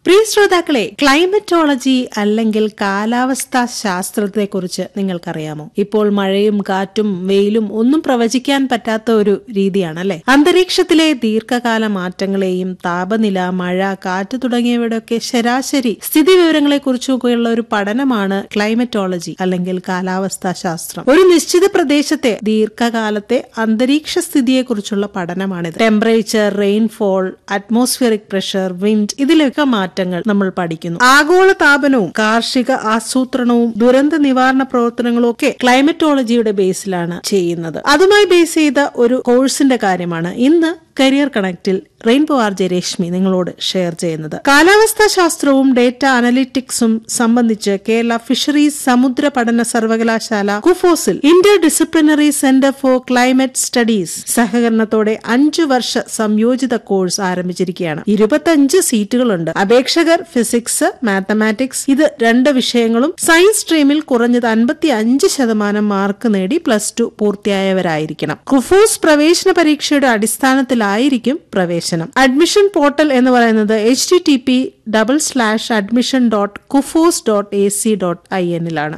പ്രിയ ശ്രോതാക്കളെ ക്ലൈമറ്റോളജി അല്ലെങ്കിൽ കാലാവസ്ഥാ ശാസ്ത്രത്തെക്കുറിച്ച് നിങ്ങൾക്കറിയാമോ ഇപ്പോൾ മഴയും കാറ്റും വെയിലും ഒന്നും പ്രവചിക്കാൻ പറ്റാത്ത ഒരു രീതിയാണല്ലേ അന്തരീക്ഷത്തിലെ ദീർഘകാല മാറ്റങ്ങളെയും താപനില മഴ കാറ്റ് തുടങ്ങിയവയുടെയൊക്കെ ശരാശരി സ്ഥിതി വിവരങ്ങളെ കുറിച്ചൊക്കെയുള്ള ഒരു പഠനമാണ് ക്ലൈമറ്റോളജി അല്ലെങ്കിൽ കാലാവസ്ഥാ ശാസ്ത്രം ഒരു നിശ്ചിത പ്രദേശത്തെ ദീർഘകാലത്തെ അന്തരീക്ഷ സ്ഥിതിയെക്കുറിച്ചുള്ള പഠനമാണിത് temperature rainfall atmospheric pressure wind ഇതിലൊക്കെ മാറ്റങ്ങൾ നമ്മൾ പഠിക്കുന്നു ആഗോള താപനവും കാർഷിക ആസൂത്രണവും ദുരന്ത നിവാരണ പ്രവർത്തനങ്ങളും ഒക്കെ ക്ലൈമറ്റോളജിയുടെ ബേസിലാണ് ചെയ്യുന്നത് അതുമായി ബേസ് ചെയ്ത ഒരു കോഴ്സിന്റെ കാര്യമാണ് ഇന്ന് കരിയർ കണക്റ്റിൽ റെയിൻബോ ആർ ജെ രശ്മി നിങ്ങളോട് ഷെയർ ചെയ്യുന്നത് കാലാവസ്ഥാ ശാസ്ത്രവും ഡേറ്റ അനലിറ്റിക്സും സംബന്ധിച്ച് കേരള ഫിഷറീസ് സമുദ്ര പഠന സർവകലാശാല കുഫോസിൽ interdisciplinary centre for climate studies സഹകരണത്തോടെ അഞ്ചു വർഷ സംയോജിത കോഴ്സ് ആരംഭിച്ചിരിക്കുകയാണ് ഇരുപത്തഞ്ച് സീറ്റുകളുണ്ട് അപേക്ഷകർ ഫിസിക്സ് മാത്തമാറ്റിക്സ് ഇത് രണ്ട് വിഷയങ്ങളും സയൻസ് സ്ട്രീമിൽ കുറഞ്ഞത് അൻപത്തി അഞ്ച് ശതമാനം മാർക്ക് നേടി പ്ലസ് ടു പൂർത്തിയായവരായിരിക്കണം കുഫോസ് പ്രവേശന പരീക്ഷയുടെ അടിസ്ഥാനത്തിലായിരിക്കും പ്രവേശനം അഡ്മിഷൻ പോർട്ടൽ എന്ന് പറയുന്നത് H T T P double slash admission dot KUFOS dot A C dot I എന്നിലാണ്